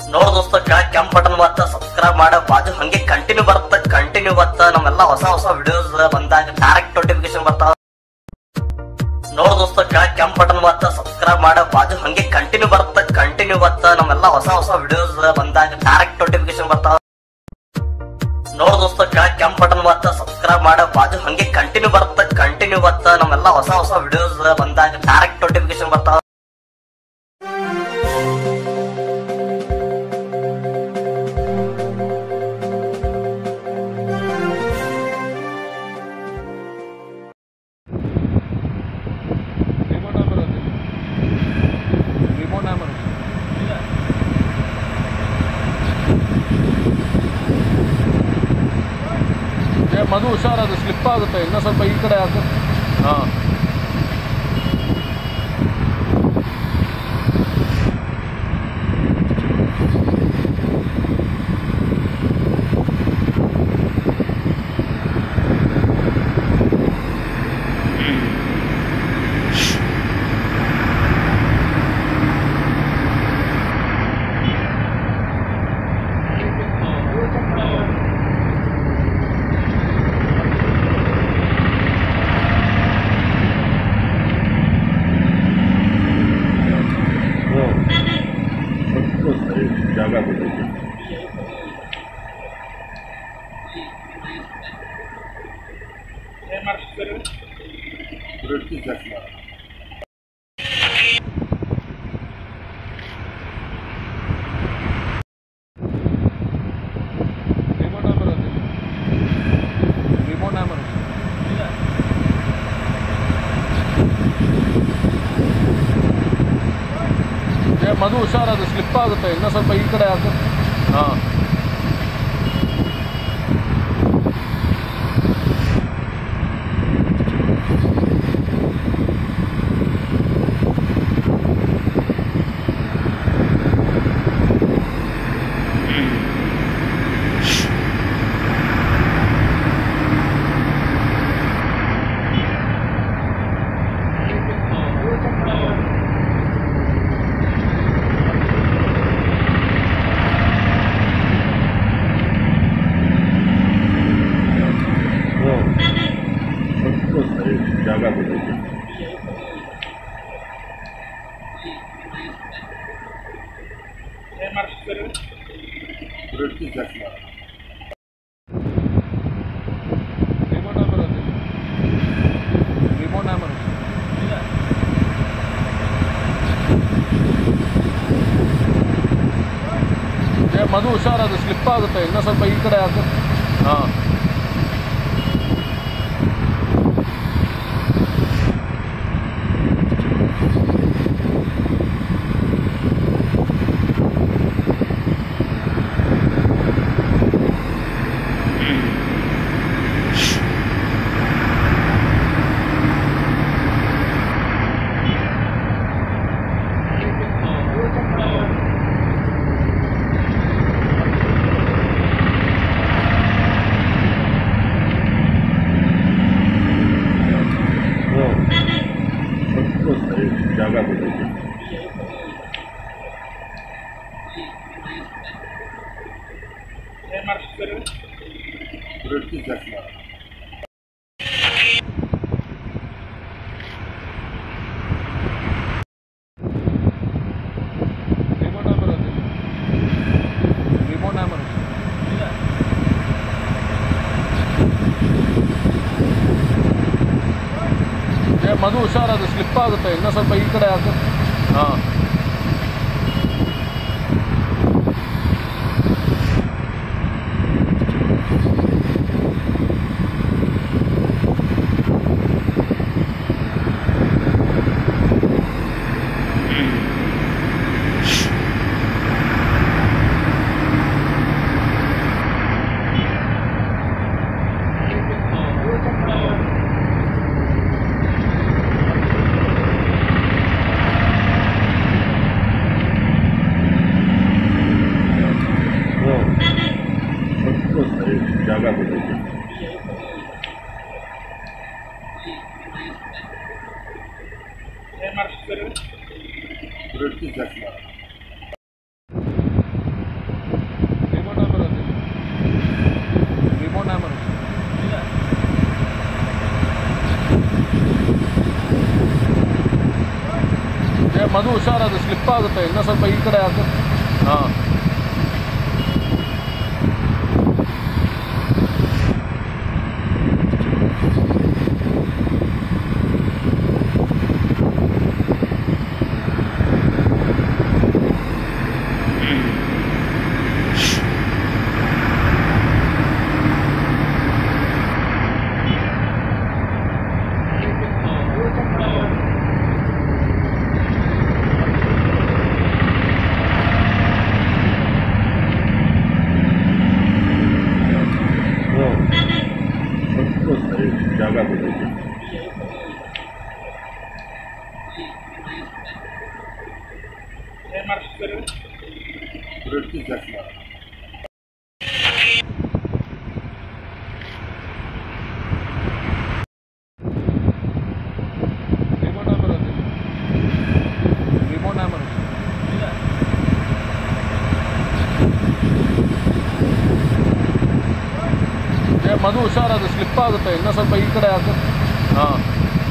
ನೋಡ್ ದೋಸ್ತ ಕೆಳಗ್ ಕೆಂಪ್ ಬಟನ್ ಬತ್ತ ಸಬ್ಸ್ಕ್ರೈಬ್ ಮಾಡ ಬಾಜು ಹಂಗೆ ಕಂಟಿನ್ಯೂ ಬರುತ್ತ ಕಂಟಿನ್ಯೂ ಬತ್ತ ನಮ್ಮೆಲ್ಲ ಹೊಸ ಹೊಸ ವಿಡಿಯೋಸ್ ಬಂದಾಗ ಡೈರೆಕ್ಟ್ ನೋಟಿಫಿಕೇಶನ್ ಬರ್ತಾವ ನೋಡ್ ದೋಸ್ತ ಕೆಳಗ್ ಕೆಂಪ್ ಬಟನ್ ಬತ್ತ ಸಬ್ಸ್ಕ್ರೈಬ್ ಮಾಡ ಬಾಜು ಹಂಗೆ ಕಂಟಿನ್ಯೂ ಬರುತ್ತ ಕಂಟಿನ್ಯೂ ಬತ್ತ ನಮ್ಮೆಲ್ಲ ಹೊಸ ಹೊಸ ವಿಡಿಯೋಸ್ ಬಂದಾಗ ಡೈರೆಕ್ಟ್ ನೋಟಿಫಿಕೇಶನ್ ಬರ್ತಾವ ನೋಡ್ ದೋಸ್ತ ಕೆಳಗ್ ಕೆಂಪ್ ಬಟನ್ ಬತ್ತ ಸಬ್ಸ್ಕ್ರೈಬ್ ಮಾಡ ಬಾಜು ಹಂಗೆ ಕಂಟಿನ್ಯೂ ಬರುತ್ತ ಕಂಟಿನ್ಯೂ ಬತ್ತ ನಮ್ಮೆಲ್ಲ ಹೊಸ ಹೊಸ ವಿಡಿಯೋಸ್ ಬಂದಾಗ ಡೈರೆಕ್ಟ್ ನೋಟಿಫಿಕೇಶನ್ ಬರ್ತಾವ ರಿಮೋಟ್ ಆನ್ ಬರೋದು ರಿಮೋಟ್ ಆನ್ ಬರೋದು ಏ ಮಧು ಹುಷಾರದು ಸ್ಲಿಪ್ ಆಗುತ್ತೆ ಇನ್ನೂ ಸ್ವಲ್ಪ ಈ ಕಡೆ ಹಾಕು ಹಾಂ ಜಾಗ ಬಿಡೋದು ರೊಟ್ಟಿ ಚೆಕ್ ಮಾಡು ರಿಮೋಟ್ ಆನ್ ಬರೋದು ರಿಮೋಟ್ ಆನ್ ಬರೋದು ಏ ಮಧು ಹುಷಾರದು ಸ್ಲಿಪ್ ಆಗುತ್ತೆ ಇನ್ನೂ ಸ್ವಲ್ಪ ಈ ಕಡೆ ಹಾಕು ಹಾಂ ಸ್ವಲ್ಪ ಸರಿ ಜಾಗ ಬಿಡೋದು ರೊಟ್ಟಿ ಚೆಕ್ ಮಾಡು ರಿಮೋಟ್ ಆನ್ ಬರೋದು ರಿಮೋಟ್ ಆನ್ ಬರೋದು ಏ ಮಧು ಹುಷಾರದು ಸ್ಲಿಪ್ ಆಗುತ್ತೆ ಇನ್ನೂ ಸ್ವಲ್ಪ ಈ ಕಡೆ ಹಾಕು ಹಾಂ ಸ್ವಲ್ಪ ಸರಿ ಜಾಗ ಬಿಡೋದು ರೊಟ್ಟಿ ಚೆಕ್ ಮಾಡು ರಿಮೋಟ್ ಆನ್ ಬರೋದು ರಿಮೋಟ್ ಆನ್ ಬರೋದು ಏ ಮಧು ಹುಷಾರದು ಸ್ಲಿಪ್ ಆಗುತ್ತೆ ಇನ್ನೂ ಸ್ವಲ್ಪ ಈ ಕಡೆ ಹಾಕು ಹಾಂ ಹುಷಾರದು ಸ್ಲಿಪ್ ಆಗುತ್ತೆ ಇನ್ನೂ ಸ್ವಲ್ಪ ಈ ಕಡೆ ಹಾಕು ಹಾಂ ಸ್ವಲ್ಪ ಸರಿ ಜಾಗ ಬಿಡಬೇಕು ರೊಟ್ಟಿ ಜಾಸ್ತಿ ಮಾಡು. ರಿಮೋಟ್ ಹ್ಯಾಮರ್ ಅದು ರಿಮೋಟ್ ಹ್ಯಾಮರ್ ಏ ಮಧು ಹುಷಾರದು ಸ್ಲಿಪ್ ಆಗುತ್ತೆ ಇನ್ನೂ ಸ್ವಲ್ಪ ಈ ಕಡೆ ಹಾಕು ಹಾಂ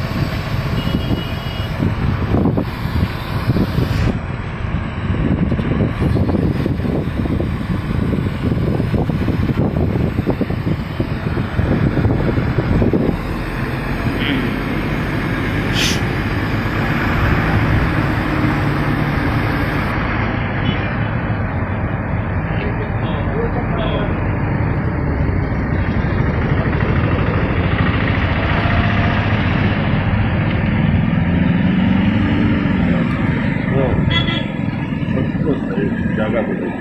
ಸ್ವಲ್ಪ ಸರಿ ಜಾಗ ಬಿಡಬೇಕು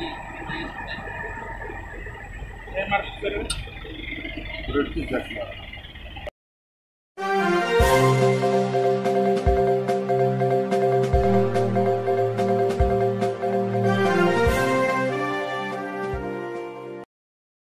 ರೊಟ್ಟಿ ಜಾಸ್ತಿ ಮಾಡು.